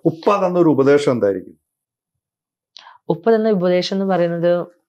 ഉപ്പ തന്നൊരു ഉപദേശം എന്തായിരിക്കും ഉപ്പ തന്ന ഉപദേശം എന്ന് പറയുന്നത്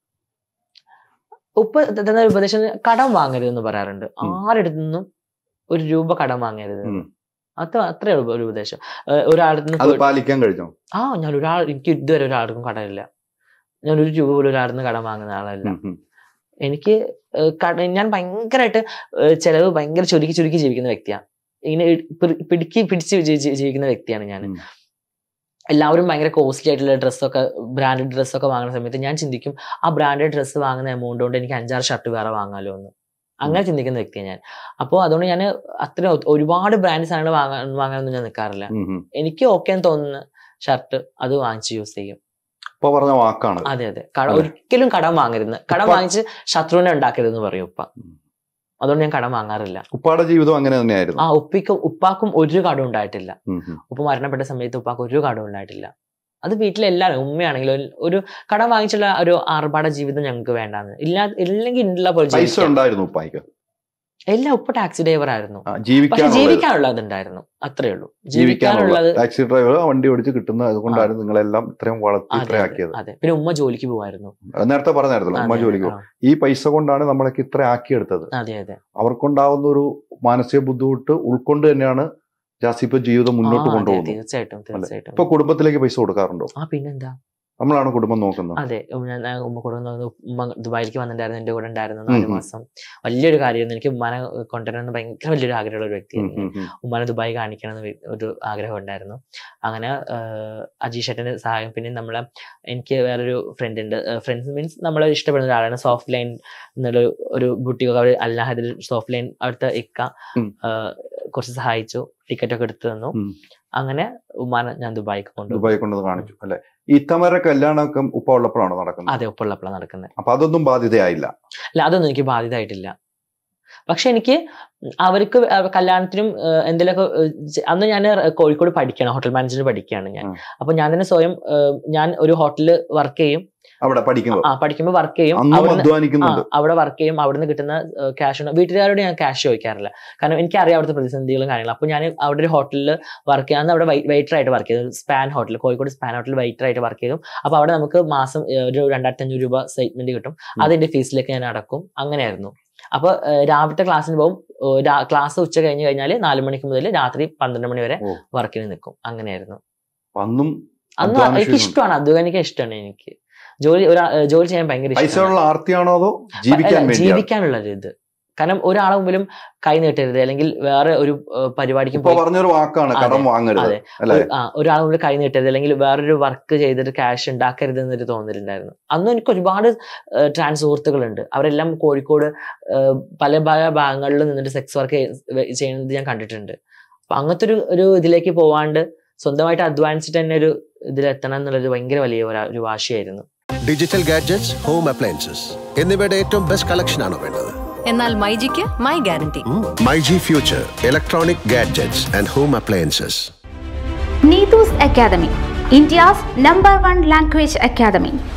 ഉപ്പ തന്ന ഉപദേശം കടം വാങ്ങരുത് എന്ന് പറയാറുണ്ട് ഉം. ആരുടെ നിന്നും ഒരു രൂപ കടം വാങ്ങരുത് ഉം. അത്ര അത്രേ ഉള്ളൂ ഒരു ഉപദേശം ഏഹ് ഒരാളുടെ നിന്ന് അത് പോയി- പാലിക്കാൻ കഴിഞ്ഞോ ആ ഞാൻ ഒരാൾ എനിക്ക് ഇതുവരെ ഒരാൾക്കും കടമില്ല ഞാൻ ഒരു രൂപ പോലും ഒരാളിൽ നിന്ന് കടം വാങ്ങുന്ന ആളല്ല ഉം, ഉം. എനിക്ക് ഏഹ് കട ഞാൻ ഭയങ്കരമായിട്ട് ഏഹ് ചെലവ് ഭയങ്കര ചുരുക്കി ചുരുക്കി ജീവിക്കുന്ന വ്യക്തിയാണ് ഇങ്ങനെ ഇ- പിടി- പിടിക്ക് പിടിച്ച് ജീ- ജീ- ജീവിക്കുന്ന വ്യക്തിയാണ് ഞാൻ ഉം. എല്ലാവരും ഭയങ്കര കോസ്റ്റ്ലി ആയിട്ടുള്ള ഡ്രസ്സൊക്കെ ബ്രാൻഡഡ് ഡ്രസ്സൊക്കെ വാങ്ങുന്ന സമയത്ത് ഞാൻ ചിന്തിക്കും ആ ബ്രാൻഡഡ് ഡ്രസ്സ് വാങ്ങുന്ന എമൗണ്ട് കൊണ്ട് എനിക്ക് അഞ്ചാറ് ഷർട്ട് വേറെ വാങ്ങാലോ എന്ന് അങ്ങനെ ചിന്തിക്കുന്ന വ്യക്തിയാണ് ഞാൻ അപ്പോൾ അതുകൊണ്ട് ഞാൻ അത്ര ഒരുപാട് ബ്രാൻഡ് സാധനങ്ങൾ വാങ്ങാൻ വാങ്ങാനൊന്നും ഞാൻ നിൽക്കാറില്ല ഉം, ഉം. എനിക്ക് ഓക്കെ എന്ന് തോന്നുന്ന ഷർട്ട് അത് വാങ്ങിച്ച് യൂസ് ചെയ്യും ഉപ്പ പറഞ്ഞ വാക്കാണ് അതെ അതെ കട അതെ. ഒരിക്കലും കടം വാങ്ങരുത് കടം ഉപ്പ- വാങ്ങിച്ച് ശത്രുവിനെ ഉണ്ടാക്കരുതെന്ന് പറയും ഉപ്പ ഉം. അതുകൊണ്ട് ഞാൻ കടം വാങ്ങാറില്ല ഉപ്പാടെ ജീവിതം അങ്ങനെ തന്നെയായിരുന്നു ആ ഉപ്പിക്കും ഉപ്പാക്കും ഒരു കടം ഉണ്ടായിട്ടില്ല ഉം, ഉം. ഉപ്പ മരണപ്പെട്ട സമയത്ത് ഉപ്പാക്ക് ഒരു കടം ഉണ്ടായിട്ടില്ല അത് വീട്ടിലെ എല്ലാവരും ഉമ്മയാണെങ്കിലും ഒരു- ഒരു കടം വാങ്ങിച്ചുള്ള ഒരു ആർഭാട ജീവിതം ഞങ്ങൾക്ക് വേണ്ടാന്ന് ഇല്ലാ ഇല്ലെങ്കിൽ ഉള്ള പോലെ പൈസ ജീവിക്കാം. ഉണ്ടായിരുന്നു ഉപ്പായിക്ക് എല്ലാം ഉപ്പ ടാക്സി ഡ്രൈവർ ആയിരുന്നു ആ, പക്ഷെ ജീവിക്കാനുള്ളത് ജീവിക്കാനുള്ളത് ഉണ്ടായിരുന്നു അത്രേ ഉള്ളൂ ജീവിക്കാനുള്ള ജീവിക്കാനുള്ളത് ടാക്സി ഡ്രൈവർ വണ്ടി ഓടിച്ച് കിട്ടുന്ന അതുകൊണ്ടായിരുന്നു നിങ്ങളെല്ലാം ഇത്രയും വളർത്തി അതെ, ഇത്രയാക്കിയത് അതെ പിന്നെ ഉമ്മ ജോലിക്ക് പോവായിരുന്നു നേരത്തെ പറഞ്ഞായിരുന്നല്ലോ ഉമ്മ അതെ, ജോലിക്ക് ആ, പോകും ഈ പൈസ കൊണ്ടാണ് നമ്മളൊക്കെ ഇത്ര ആക്കിയെടുത്തത് അതെ അതെ അവർക്കുണ്ടാവുന്ന ഒരു മാനസിക ബുദ്ധിമുട്ട് ഉൾക്കൊണ്ട് തന്നെയാണ് ജാസി ഇപ്പൊ ജീവിതം മുന്നോട്ട് ആ, അതെ, കൊണ്ടുപോകുന്നത് തീർച്ചയായിട്ടും തീർച്ചയായിട്ടും ഇപ്പൊ കുടുംബത്തിലേക്ക് പൈസ കൊടുക്കാറുണ്ടോ ആ പിന്നെന്താ നമ്മളാണ് കുടുംബം നോക്കുന്നത് അതെ ഉം, ഞാൻ ഞാൻ ഉമ്മ കൂടെ ഒന്ന് ഉമ്മ ദുബായിലേക്ക് വന്നിട്ടുണ്ടായിരുന്നു എന്റെ കൂടെ ഉണ്ടായിരുന്നു ഉം, നാല് ഉം. മാസം വലിയൊരു കാര്യമായിരുന്നു എനിക്ക് ഉമ്മാനെ കൊണ്ടുവരണമെന്ന് ഭയങ്കര വലിയൊരു ആഗ്രഹമുള്ള ഒരു ഉം, വ്യക്തിയായിരുന്നു ഉം, ഉം. ഉമ്മാനെ ദുബായ് കാണിക്കണം എന്ന് വി- ഒരു ആഗ്രഹം ഉണ്ടായിരുന്നു അങ്ങനെ അജീഷേട്ടന്റെ സഹായം പിന്നെ നമ്മളെ എനിക്ക് വേറൊരു ഫ്രണ്ട് ഉണ്ട് ഫ്രണ്ട്സ് മീൻസ് നമ്മളെ ഇഷ്ടപ്പെടുന്ന ഒരാളാണ് സോഫ്റ്റ് ലൈൻ എന്നുള്ള ഒരു ബുട്ടിക്ക് അവർ അല്ലാഹദിൽ സോഫ്റ്റ് ലൈൻ അവിടുത്തെ ഇക്ക ഉം. ആ, കുറച്ച് സഹായിച്ചു ടിക്കറ്റ് ഒക്കെ എടുത്തു തന്നു ഉം. അങ്ങനെ ഉമ്മാനെ ഞാൻ ദുബായിക്ക് കൊണ്ടുപോയി ദുബായി കൊണ്ടുവന്ന് കാണിച്ചു അല്ലെ ഈ ഇത്തമര കല്യാണമൊക്കെ ഉപ്പ ഉള്ളപ്പോഴാണ് നടക്കുന്നത് അതെ ഒപ്പമുള്ളപ്പോഴാണ് നടക്കുന്നത് അപ്പൊ അതൊന്നും ബാധ്യതയായില്ല അല്ല അതൊന്നും എനിക്ക് ബാധ്യതയായിട്ടില്ല പക്ഷെ എനിക്ക് അവർക്ക് അവ- കല്യാണത്തിനും ഏഹ്, എന്തെങ്കിലുമൊക്കെ ഏഹ്, ചെ- അന്ന് ഞാൻ കോഴിക്കോട് പഠിക്കുകയാണ് ഹോട്ടൽ മാനേജ്മെന്റ് പഠിക്കുകയാണ് ഞാൻ ഉം. അപ്പൊ ഞാൻ തന്നെ സ്വയം ഏഹ്, ഞാൻ ഒരു ഹോട്ടലിൽ വർക്ക് ചെയ്യും അവിടെ പഠിക്കുമ്പോൾ ആ പഠിക്കുമ്പോൾ വർക്ക് ചെയ്യും അന്നും അവിടുന്ന് ആ, അധ്വാനിക്കുന്നുണ്ട് അവിടെ വർക്ക് ചെയ്യും അവിടുന്ന് കിട്ടുന്ന ക്യാഷ് വീട്ടുകാരോട് ഞാൻ ക്യാഷ് ചോദിക്കാറില്ല കാരണം എനിക്കറിയാം അവിടുത്തെ പ്രതിസന്ധികളും കാര്യങ്ങളും അപ്പൊ ഞാൻ അവിടെ ഒരു ഹോട്ടലിൽ വർക്ക് ചെയ്യാൻ അവിടെ വെയിറ്റർ ആയിട്ട് വർക്ക് ചെയ്തു സ്പാൻ ഹോട്ടൽ കോഴിക്കോട് സ്പാൻ ഹോട്ടലിൽ വെയിറ്റർ ആയിട്ട് വർക്ക് ചെയ്തു അപ്പൊ അവിടെ നമുക്ക് മാസം ഏഹ്, ഒരു രണ്ടായിരത്തി അഞ്ഞൂറ് രൂപ സ്റ്റേറ്റ്മെന്റ് കിട്ടും അതിന്റെ ഫീസിലേക്ക് ഞാൻ അടക്കും അങ്ങനെയായിരുന്നു അപ്പൊ ഏഹ്, രാവിലത്തെ ക്ലാസ്സിന് പോകും ക്ലാസ് ഉച്ച കഴിഞ്ഞ് കഴിഞ്ഞാൽ നാല് മണിക്ക് മുതൽ രാത്രി പന്ത്രണ്ട് മണി വരെ ഓ. വർക്കിന് നിൽക്കും അങ്ങനെയായിരുന്നു അന്നും അന്ന് അധ്വാന എനിക്ക് ക്ഷീണം. ഇഷ്ടമാണ് അധ്വാനിക്കാൻ ഇഷ്ടമാണ് എനിക്ക് ജോലി ഒരു ജോലി ചെയ്യാൻ ഭയങ്കര ഇഷ്ടമാണ് പൈസയുള്ള ആർത്തിയാണോ അതോ ജീവിക്കാൻ അല്ല, വേണ്ടിയാണ് ജീവിക്കാനുള്ള ഒരു ഇത് കാരണം ഒരാളെ മുമ്പിലും കൈ നീട്ടരുത് അല്ലെങ്കിൽ വേറെ ഒരു ഏഹ്, പരിപാടിക്കും ഇപ്പൊ പോയി പറഞ്ഞൊരു വാക്കാണ് അതെ, കടം വാങ്ങരുത് അതെ. അല്ലെ ഒരു- ആ, ഒരാളെ മുമ്പിൽ കൈ നീട്ടരുത് അല്ലെങ്കിൽ വേറൊരു വർക്ക് ചെയ്തിട്ട് ക്യാഷ് ഉണ്ടാക്കരുത് എന്നൊരു തോന്നലുണ്ടായിരുന്നു അന്ന് എനിക്ക് ഒരുപാട് ട്രാൻസ് സുഹൃത്തുക്കളുണ്ട് അവരെല്ലാം കോഴിക്കോട് ഏഹ്, പല പല ഭാഗങ്ങളിൽ നിന്നിട്ട് സെക്സ് വർക്ക് ചെയ്യുന്നത് ഞാൻ കണ്ടിട്ടുണ്ട് അപ്പൊ അങ്ങനത്തെ ഒരു ഒരു ഇതിലേക്ക് പോവാണ്ട് സ്വന്തമായിട്ട് അധ്വാനിച്ചിട്ട് തന്നെ ഒരു ഇതിലെത്തണം എന്നുള്ളത് ഭയങ്കര വലിയ ഒരു- ഒരു വാശിയായിരുന്നു ഡിജിറ്റൽ ഗാഡ്ജറ്റ്സ് ഹോം അപ്ലയൻസസ് എന്നിവയുടെ ഏറ്റവും ബെസ്റ്റ് കളക്ഷൻ ആണോ വേണ്ടത് എന്നാൽ മൈജിക്ക് my guarantee my G future electronic gadgets and home appliances Neetu's Academy, India's number one language academy.